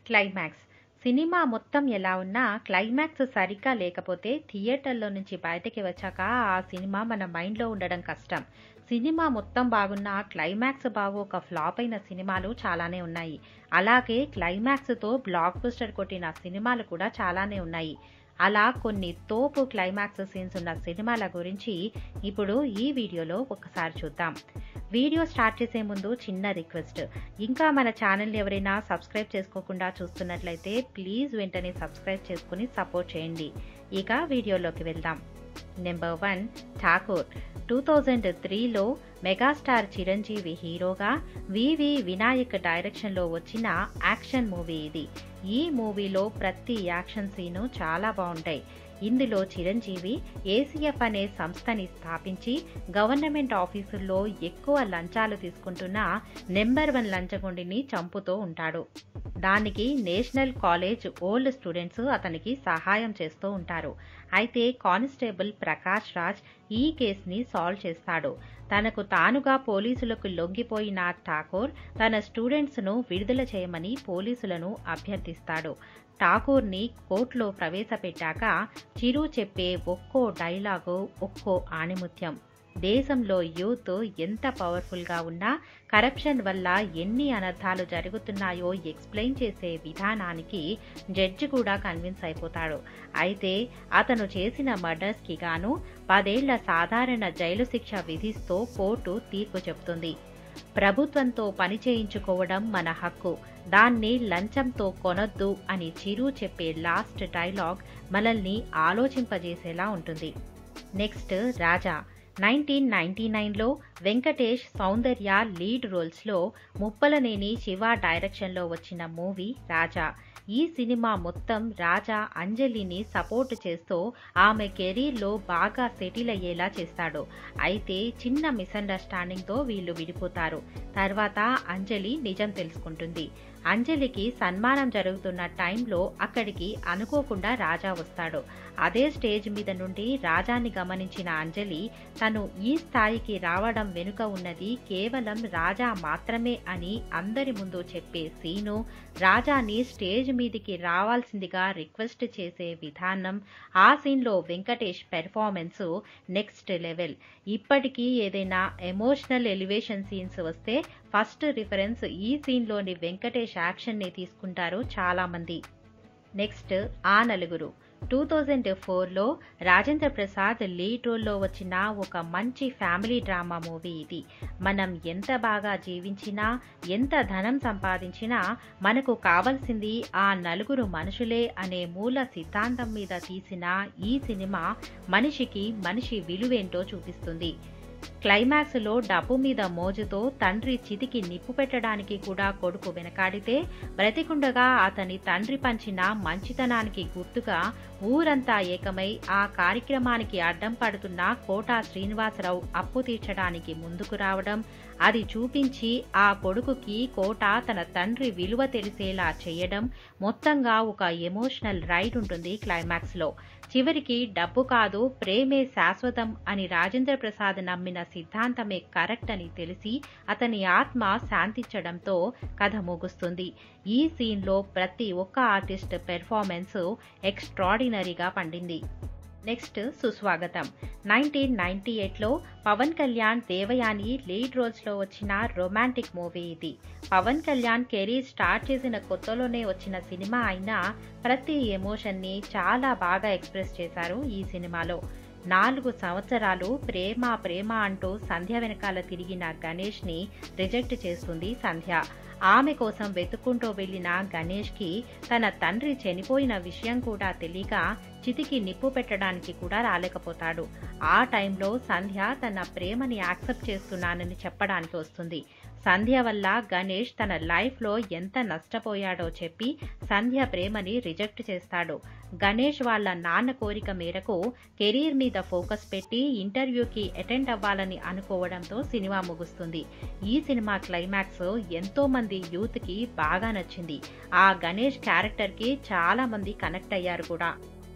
climax cinema మొత్తం ఎలా ఉన్నా క్లైమాక్స్ సరిగ్గా లేకపోతే థియేటర్లో నుంచి బయటకి వచ్చాక ఆ సినిమా మన మైండ్లో ఉండడం కష్టం సినిమా మొత్తం బాగున్నా క్లైమాక్స్ బాగోక ఫ్లాప్ అయిన సినిమాలు చాలానే ఉన్నాయి అలాగే క్లైమాక్స్తో బ్లాక్ బస్టర్ కొట్టిన సినిమాలు కూడా చాలానే ఉన్నాయి అలా కొన్ని తోపు క్లైమాక్స్ సీన్స్ ఉన్న సినిమాల గురించి ఇప్పుడు ఈ వీడియోలో ఒకసారి చూద్దాం వీడియో స్టార్ట్ చేసే ముందు చిన్న రిక్వెస్ట్ ఇంకా మన ఛానల్ని ఎవరైనా సబ్స్క్రైబ్ చేసుకోకుండా చూస్తున్నట్లయితే ప్లీజ్ వెంటనే సబ్స్క్రైబ్ చేసుకుని సపోర్ట్ చేయండి ఇక వీడియోలోకి వెళ్దాం number one Tagore two thousand త్రీలో మెగాస్టార్ చిరంజీవి హీరోగా వివి వినాయక్ డైరెక్షన్లో వచ్చిన యాక్షన్ మూవీ ఇది ఈ మూవీలో ప్రతి యాక్షన్ సీను చాలా బాగుంటాయి ఇందులో చిరంజీవి ఏసీఎఫ్ అనే సంస్థని స్థాపించి గవర్నమెంట్ ఆఫీసుల్లో ఎక్కువ లంచాలు తీసుకుంటున్న నెంబర్ వన్ లంచగొండిని చంపుతూ ఉంటాడు దానికి నేషనల్ కాలేజ్ ఓల్డ్ స్టూడెంట్స్ అతనికి సహాయం చేస్తూ ఉంటారు అయితే కానిస్టేబుల్ ప్రకాష్ రాజ్ ఈ కేసుని సాల్వ్ చేస్తాడు తనకు తానుగా పోలీసులకు లొంగిపోయిన ఠాకూర్ తన స్టూడెంట్స్ను విడుదల చేయమని పోలీసులను అభ్యర్థిస్తాడు ఠాకూర్ని కోర్టులో ప్రవేశపెట్టాక చిరు చెప్పే ఒక్కో డైలాగు ఒక్కో ఆణిముత్యం దేశంలో యూత్ ఎంత పవర్ఫుల్గా ఉన్నా కరప్షన్ వల్ల ఎన్ని అనర్థాలు జరుగుతున్నాయో ఎక్స్ప్లెయిన్ చేసే విధానానికి జడ్జి కూడా కన్విన్స్ అయిపోతాడు అయితే అతను చేసిన మర్డర్స్కి గాను పదేళ్ల సాధారణ జైలు శిక్ష విధిస్తూ కోర్టు తీర్పు చెబుతుంది ప్రభుత్వంతో పని చేయించుకోవడం మన హక్కు దాన్ని లంచంతో కొనొద్దు అని చిరు చెప్పే లాస్ట్ డైలాగ్ మనల్ని ఆలోచింపజేసేలా ఉంటుంది నెక్స్ట్ రాజా నైన్టీన్ నైన్టీ నైన్లో వెంకటేష్ సౌందర్య లీడ్ రోల్స్లో ముప్పలనేని శివ డైరెక్షన్లో వచ్చిన మూవీ రాజా ఈ సినిమా మొత్తం రాజా అంజలిని సపోర్ట్ చేస్తూ ఆమె కెరీర్లో బాగా సెటిల్ అయ్యేలా చేస్తాడు అయితే చిన్న మిస్అండర్స్టాండింగ్తో వీళ్ళు విడిపోతారు తర్వాత అంజలి నిజం తెలుసుకుంటుంది అంజలికి సన్మానం జరుగుతున్న టైంలో అక్కడికి అనుకోకుండా రాజా వస్తాడు అదే స్టేజ్ మీద నుండి రాజాని గమనించిన అంజలి తను ఈ స్థాయికి రావడం వెనుక ఉన్నది కేవలం రాజా మాత్రమే అని అందరి ముందు చెప్పే సీను రాజాని స్టేజ్ మీదికి రావాల్సిందిగా రిక్వెస్ట్ చేసే విధానం ఆ సీన్లో వెంకటేష్ పెర్ఫార్మెన్స్ నెక్స్ట్ లెవెల్ ఇప్పటికీ ఏదైనా ఎమోషనల్ ఎలివేషన్ సీన్స్ వస్తే ఫస్ట్ రిఫరెన్స్ ఈ సీన్లోని వెంకటేష్ యాక్షన్ని తీసుకుంటారు చాలామంది నెక్స్ట్ ఆ నలుగురు టూ థౌజండ్ ఫోర్లో రాజేంద్ర ప్రసాద్ లీడ్ రోల్లో వచ్చిన ఒక మంచి ఫ్యామిలీ డ్రామా మూవీ ఇది మనం ఎంత బాగా జీవించినా ఎంత ధనం సంపాదించినా మనకు కావలసింది ఆ నలుగురు మనుషులే అనే మూల సిద్ధాంతం మీద తీసిన ఈ సినిమా మనిషికి మనిషి విలువేంటో చూపిస్తుంది క్లైమాక్స్లో డబ్బు మీద మోజుతో తండ్రి చితికి నిప్పు పెట్టడానికి కూడా కొడుకు వెనకాడితే బ్రతికుండగా అతని తండ్రి పంచిన మంచితనానికి గుర్తుగా ఊరంతా ఏకమై ఆ కార్యక్రమానికి అడ్డం పడుతున్న కోటా శ్రీనివాసరావు అప్పు తీర్చడానికి ముందుకు రావడం అది చూపించి ఆ కొడుకుకి కోట తన తండ్రి విలువ తెలిసేలా చేయడం మొత్తంగా ఒక ఎమోషనల్ రైడ్ ఉంటుంది క్లైమాక్స్లో చివరికి డబ్బు కాదు ప్రేమే శాశ్వతం అని రాజేంద్ర ప్రసాద్ నమ్మిన సిద్ధాంతమే కరెక్ట్ అని తెలిసి అతని ఆత్మ శాంతించడంతో కథ ముగుస్తుంది ఈ సీన్లో ప్రతి ఒక్క ఆర్టిస్ట్ పెర్ఫార్మెన్స్ ఎక్స్ట్రాడినరీగా పండింది నెక్స్ట్ సుస్వాగతం నైన్టీన్ నైన్టీ ఎయిట్లో పవన్ కళ్యాణ్ దేవయాని లీడ్ రోల్స్లో వచ్చిన రొమాంటిక్ మూవీ ఇది పవన్ కళ్యాణ్ కెరీర్ స్టార్ట్ చేసిన కొత్తలోనే వచ్చిన సినిమా అయినా ప్రతి ఎమోషన్ని చాలా బాగా ఎక్స్ప్రెస్ చేశారు ఈ సినిమాలో నాలుగు సంవత్సరాలు ప్రేమ ప్రేమ అంటూ సంధ్య వెనకాల తిరిగిన గణేష్ని రిజెక్ట్ చేస్తుంది సంధ్య ఆమె కోసం వెతుక్కుంటూ వెళ్లిన గణేష్కి తన తండ్రి చనిపోయిన విషయం కూడా తెలియక చితికి నిప్పు పెట్టడానికి కూడా రాలేకపోతాడు ఆ టైంలో సంధ్య తన ప్రేమని యాక్సెప్ట్ చేస్తున్నానని చెప్పడానికి వస్తుంది సంధ్య వల్ల గణేష్ తన లైఫ్లో ఎంత నష్టపోయాడో చెప్పి సంధ్య ప్రేమని రిజెక్ట్ చేస్తాడు గణేష్ వాళ్ళ నాన్న కోరిక మేరకు కెరీర్ మీద ఫోకస్ పెట్టి ఇంటర్వ్యూకి అటెండ్ అవ్వాలని అనుకోవడంతో సినిమా ముగుస్తుంది ఈ సినిమా క్లైమాక్స్ ఎంతో మంది యూత్కి బాగా నచ్చింది ఆ గణేష్ క్యారెక్టర్కి చాలా మంది కనెక్ట్ అయ్యారు కూడా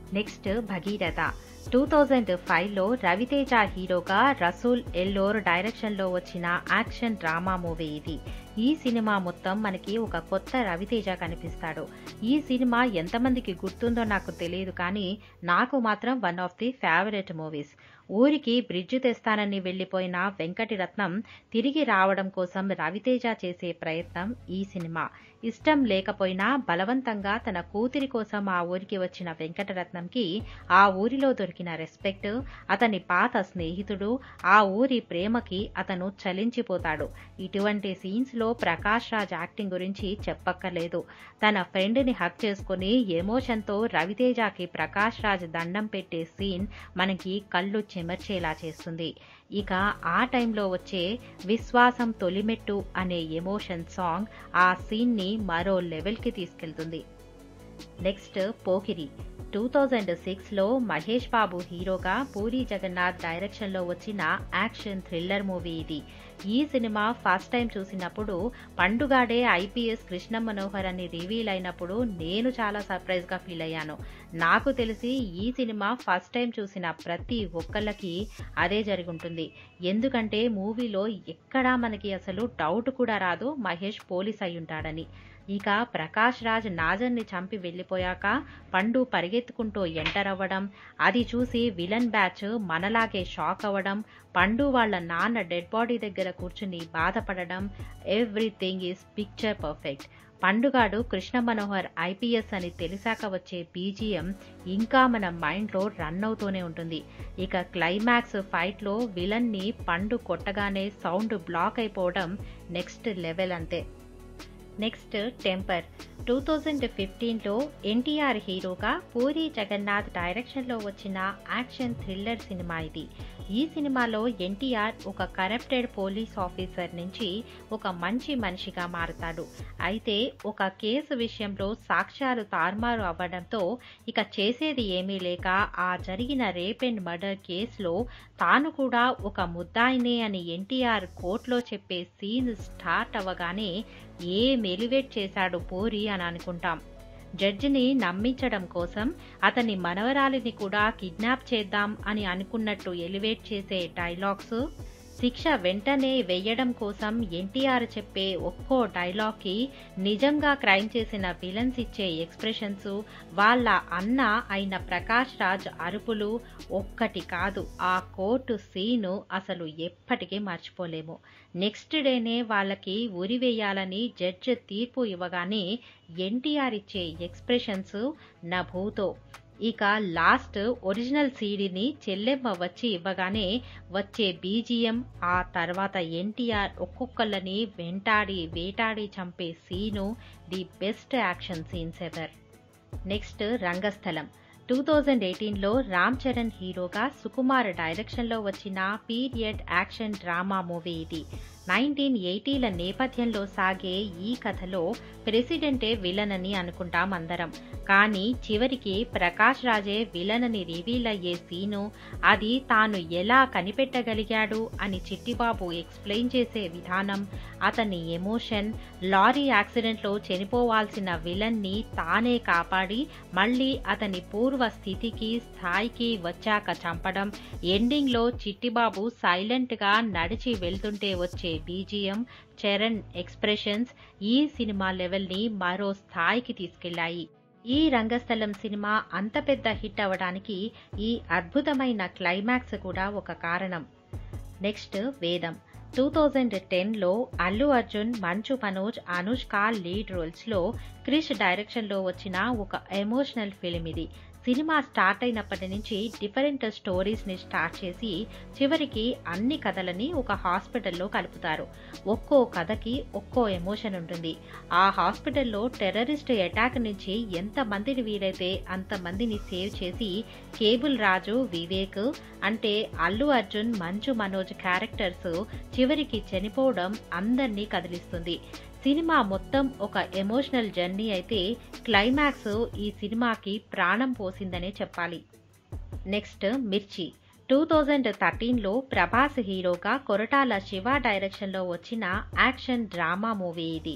నెక్స్ట్ భగీరథ టూ థౌజండ్ ఫైవ్లో రవితేజ హీరోగా రసూల్ ఎల్లోర్ డైరెక్షన్లో వచ్చిన యాక్షన్ డ్రామా మూవీ ఇది ఈ సినిమా మొత్తం మనకి ఒక కొత్త రవితేజ కనిపిస్తాడు ఈ సినిమా ఎంతమందికి గుర్తుందో నాకు తెలియదు కానీ నాకు మాత్రం one of the favourite movies ఊరికి బ్రిడ్జ్ తెస్తానని వెళ్లిపోయిన వెంకటిరత్నం తిరిగి రావడం కోసం రవితేజ చేసే ప్రయత్నం ఈ సినిమా ఇష్టం లేకపోయినా బలవంతంగా తన కూతురి కోసం ఆ ఊరికి వచ్చిన వెంకటరత్నంకి ఆ ఊరిలో దొరికిన రెస్పెక్ట్ అతని పాత స్నేహితుడు ఆ ఊరి ప్రేమకి అతను చలించిపోతాడు ఇటువంటి సీన్స్ లో ప్రకాష్ రాజ్ యాక్టింగ్ గురించి చెప్పక్కర్లేదు తన ఫ్రెండ్ ని హక్ చేసుకుని ఎమోషన్ తో రవితేజకి ప్రకాష్ రాజ్ దండం పెట్టే సీన్ మనకి కళ్ళు చెమర్చేలా చేస్తుంది ఇక ఆ టైంలో వచ్చే విశ్వాసం తొలిమెట్టు అనే ఎమోషన్ సాంగ్ ఆ సీన్ని మరో లెవెల్కి తీసుకెళ్తుంది నెక్స్ట్ పోకిరి టూ థౌజండ్ సిక్స్లో మహేష్ బాబు హీరోగా పూరి జగన్నాథ్ డైరెక్షన్లో వచ్చిన యాక్షన్ థ్రిల్లర్ మూవీ ఇది ఈ సినిమా ఫస్ట్ టైం చూసినప్పుడు పండుగాడే ఐపీఎస్ కృష్ణ మనోహర్ అని రివీల్ అయినప్పుడు నేను చాలా సర్ప్రైజ్గా ఫీల్ అయ్యాను నాకు తెలిసి ఈ సినిమా ఫస్ట్ టైం చూసిన ప్రతి ఒక్కళ్ళకి అదే జరుగుంటుంది ఎందుకంటే మూవీలో ఎక్కడా మనకి అసలు డౌట్ కూడా రాదు మహేష్ పోలీస్ అయి ఉంటాడని ఇక ప్రకాష్ రాజ్ నాజర్ని చంపి వెళ్ళిపోయాక పండు పరిగెత్తుకుంటూ ఎంటర్ అవ్వడం అది చూసి విలన్ బ్యాచ్ మనలాగే షాక్ అవ్వడం పండు వాళ్ళ నాన్న డెడ్ బాడీ దగ్గర కూర్చుని బాధపడడం ఎవ్రీథింగ్ ఈజ్ పిక్చర్ పర్ఫెక్ట్ పండుగాడు కృష్ణ మనోహర్ ఐపీఎస్ అని తెలిసాక వచ్చే బీజిఎం ఇంకా మన మైండ్లో రన్ అవుతూనే ఉంటుంది ఇక క్లైమాక్స్ ఫైట్లో విలన్ని పండు కొట్టగానే సౌండ్ బ్లాక్ అయిపోవడం నెక్స్ట్ లెవెల్ అంతే నెక్స్ట్ టెంపర్ టూ థౌజండ్ ఫిఫ్టీన్లో ఎన్టీఆర్ హీరోగా పూరి జగన్నాథ్ డైరెక్షన్లో వచ్చిన యాక్షన్ థ్రిల్లర్ సినిమా ఇది ఈ సినిమాలో ఎన్టీఆర్ ఒక కరప్టెడ్ పోలీస్ ఆఫీసర్ నుంచి ఒక మంచి మనిషిగా మారుతాడు అయితే ఒక కేసు విషయంలో సాక్ష్యాలు తారుమారు అవ్వడంతో ఇక చేసేది ఏమీ లేక ఆ జరిగిన రేప్ అండ్ మర్డర్ కేసులో తాను కూడా ఒక ముద్దాయినే అని ఎన్టీఆర్ కోర్టులో చెప్పే సీన్ స్టార్ట్ అవ్వగానే ఏ మెలివేట్ చేశాడు పూరి అని అనుకుంటాం జడ్జిని నమ్మించడం కోసం అతని మనవరాలిని కూడా కిడ్నాప్ చేద్దాం అని అనుకున్నట్టు ఎలివేట్ చేసే డైలాగ్స్ శిక్ష వెంటనే వేయడం కోసం ఎన్టీఆర్ చెప్పే ఒక్కో డైలాగ్కి నిజంగా క్రైమ్ చేసిన విలన్స్ ఇచ్చే ఎక్స్ప్రెషన్స్ వాళ్ళ అన్న అయిన ప్రకాష్ రాజ్ అరుపులు ఒక్కటి కాదు ఆ కోర్టు సీను అసలు ఎప్పటికీ మర్చిపోలేము నెక్స్ట్ డేనే వాళ్ళకి ఉరివేయాలని జడ్జ్ తీర్పు ఇవ్వగానే ఎన్టీఆర్ ఇచ్చే ఎక్స్ప్రెషన్స్ నా భూతో ఇక లాస్ట్ ఒరిజినల్ సీడీని చెల్లెమ్మ వచ్చి ఇవ్వగానే వచ్చే బీజిఎం ఆ తర్వాత ఎన్టీఆర్ ఒక్కొక్కళ్ళని వెంటాడి వేటాడి చంపే scene the best action scenes ever next Rangasthalam two thousand ఎయిటీన్లో రామ్ చరణ్ హీరోగా సుకుమార్ డైరెక్షన్లో వచ్చిన పీరియడ్ యాక్షన్ డ్రామా మూవీ ఇది నైన్టీన్ ఎయిటీల నేపథ్యంలో సాగే ఈ కథలో ప్రెసిడెంటే విలన్ అని అనుకుంటాం అందరం కానీ చివరికి ప్రకాష్ రాజే విలన్ అని రివీల్ అయ్యే సీను అది తాను ఎలా కనిపెట్టగలిగాడు అని చిట్టిబాబు ఎక్స్ప్లెయిన్ చేసే విధానం అతని ఎమోషన్ లారీ యాక్సిడెంట్లో చనిపోవాల్సిన విలన్ని తానే కాపాడి మళ్ళీ అతని పూర్వ స్థితికి స్థాయికి వచ్చాక చంపడం ఎండింగ్లో చిట్టిబాబు సైలెంట్గా నడిచి వెళ్తుంటే వచ్చే బీజిఎం చరణ్ ఎక్స్ప్రెషన్స్ ఈ సినిమా లెవెల్ని మరో స్థాయికి తీసుకెళ్లాయి ఈ రంగస్థలం సినిమా అంత పెద్ద హిట్ అవ్వడానికి ఈ అద్భుతమైన క్లైమాక్స్ కూడా ఒక కారణం నెక్స్ట్ వేదం టూ థౌజండ్ టెన్లో అల్లు అర్జున్ మంచు మనోజ్ అనుష్క లీడ్ రోల్స్లో క్రిష్ డైరెక్షన్లో వచ్చిన ఒక ఎమోషనల్ ఫిలిం ఇది సినిమా స్టార్ట్ అయినప్పటి నుంచి డిఫరెంట్ స్టోరీస్ని స్టార్ట్ చేసి చివరికి అన్ని కథలని ఒక హాస్పిటల్లో కలుపుతారు ఒక్కో కథకి ఒక్కో ఎమోషన్ ఉంటుంది ఆ హాస్పిటల్లో టెర్రరిస్ట్ అటాక్ నుంచి ఎంతమందిని వీలైతే అంతమందిని సేవ్ చేసి కేబుల్ రాజు వివేక్ అంటే అల్లు అర్జున్ మంచు మనోజ్ క్యారెక్టర్స్ చివరికి చనిపోవడం అందరినీ కదిలిస్తుంది సినిమా మొత్తం ఒక ఎమోషనల్ జర్నీ అయితే క్లైమాక్స్ ఈ సినిమాకి ప్రాణం పోసిందనే చెప్పాలి నెక్స్ట్ మిర్చి టూ థౌజండ్ థర్టీన్లో ప్రభాస్ హీరోగా కొరటాల శివ డైరెక్షన్లో వచ్చిన యాక్షన్ డ్రామా మూవీ ఇది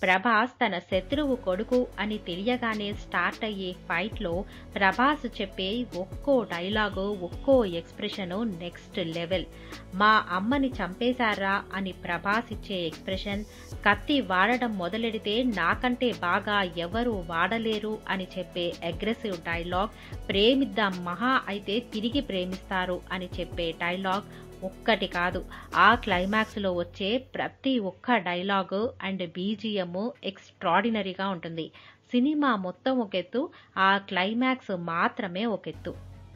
ప్రభాస్ తన శత్రువు కొడుకు అని తెలియగానే స్టార్ట్ అయ్యే ఫైట్లో ప్రభాస్ చెప్పే ఒక్కో డైలాగు ఒక్కో ఎక్స్ప్రెషను నెక్స్ట్ లెవెల్ మా అమ్మని చంపేశారా అని ప్రభాస్ ఇచ్చే ఎక్స్ప్రెషన్ కత్తి వాడడం మొదలెడితే నాకంటే బాగా ఎవరు వాడలేరు అని చెప్పే అగ్రెసివ్ డైలాగ్ ప్రేమిద్దాం మహా అయితే తిరిగి ప్రేమిస్తారు అని చెప్పే డైలాగ్ ఒక్కటి కాదు ఆ క్లైమాక్స్లో వచ్చే ప్రతి ఒక్క డైలాగు అండ్ బీజిఎం ఎక్స్ట్రాడినరీగా ఉంటుంది సినిమా మొత్తం ఒక ఎత్తు ఆ క్లైమాక్స్ మాత్రమే ఒక ఎత్తు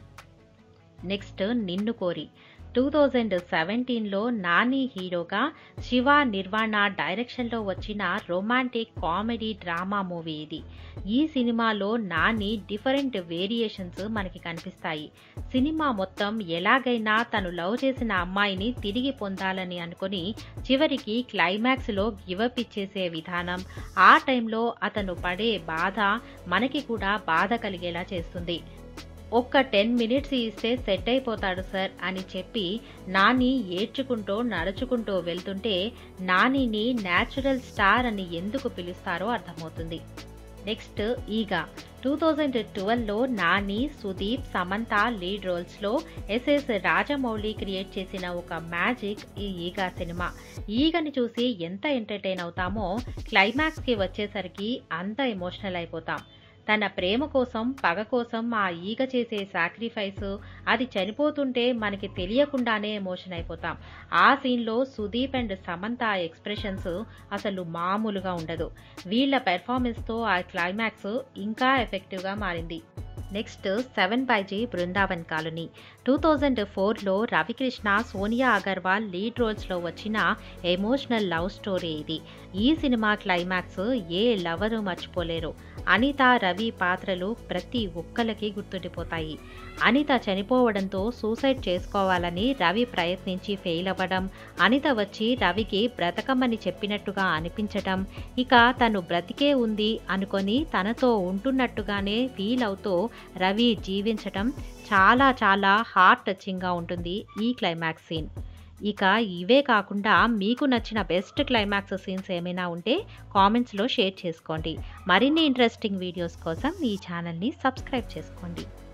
నెక్స్ట్ నిన్ను కోరి టూ థౌజండ్ సెవెంటీన్లో నాని హీరోగా శివ నిర్వాణ డైరెక్షన్లో వచ్చిన రొమాంటిక్ కామెడీ డ్రామా మూవీ ఇది ఈ సినిమాలో నాని డిఫరెంట్ వేరియేషన్స్ మనకి కనిపిస్తాయి సినిమా మొత్తం ఎలాగైనా తను లవ్ చేసిన అమ్మాయిని తిరిగి పొందాలని అనుకుని చివరికి క్లైమాక్స్లో గివప్ ఇచ్చేసే విధానం ఆ టైంలో అతను పడే బాధ మనకి కూడా బాధ కలిగేలా చేస్తుంది ఒక్క టెన్ మినిట్స్ ఇస్తే సెట్ అయిపోతాడు సార్ అని చెప్పి నాని ఏడ్చుకుంటూ నడుచుకుంటూ వెళ్తుంటే నానిని న్యాచురల్ స్టార్ అని ఎందుకు పిలుస్తారో అర్థమవుతుంది నెక్స్ట్ ఈగ టూ థౌజండ్ ట్వెల్వ్లో నాని సుదీప్ సమంత లీడ్ రోల్స్లో ఎస్ఎస్ రాజమౌళి క్రియేట్ చేసిన ఒక మ్యాజిక్ ఈ ఈగ సినిమా ఈగని చూసి ఎంత ఎంటర్టైన్ అవుతామో క్లైమాక్స్కి వచ్చేసరికి అంత ఎమోషనల్ అయిపోతాం తన ప్రేమ కోసం పగ కోసం ఆ ఈగ చేసే సాక్రిఫైస్ అది చనిపోతుంటే మనకి తెలియకుండానే ఎమోషన్ అయిపోతాం ఆ సీన్లో సుదీప్ అండ్ సమంత ఎక్స్ప్రెషన్స్ అసలు మామూలుగా ఉండదు వీళ్ళ పెర్ఫార్మెన్స్తో ఆ క్లైమాక్స్ ఇంకా ఎఫెక్టివ్గా మారింది నెక్స్ట్ సెవెన్ బైజీ బృందావన్ కాలనీ టూ థౌజండ్ ఫోర్లో రవికృష్ణ సోనియా అగర్వాల్ లీడ్ రోల్స్లో వచ్చిన ఎమోషనల్ లవ్ స్టోరీ ఇది ఈ సినిమా క్లైమాక్స్ ఏ లవరు మర్చిపోలేరు అనిత రవి పాత్రలు ప్రతి ఒక్కరికి గుర్తుండిపోతాయి అనిత చనిపోవడంతో సూసైడ్ చేసుకోవాలని రవి ప్రయత్నించి ఫెయిల్ అవ్వడం అనిత వచ్చి రవికి బ్రతకమని చెప్పినట్టుగా అనిపించటం ఇక తను బ్రతికే ఉంది అనుకొని తనతో ఉంటున్నట్టుగానే ఫీల్ అవుతూ రవి జీవించటం చాలా చాలా హార్ట్ టచింగ్గా ఉంటుంది ఈ క్లైమాక్స్ సీన్ ఇక ఇవే కాకుండా మీకు నచ్చిన బెస్ట్ క్లైమాక్స్ సీన్స్ ఏమైనా ఉంటే కామెంట్స్లో షేర్ చేసుకోండి మరిన్ని ఇంట్రెస్టింగ్ వీడియోస్ కోసం ఈ ఛానల్ని సబ్స్క్రైబ్ చేసుకోండి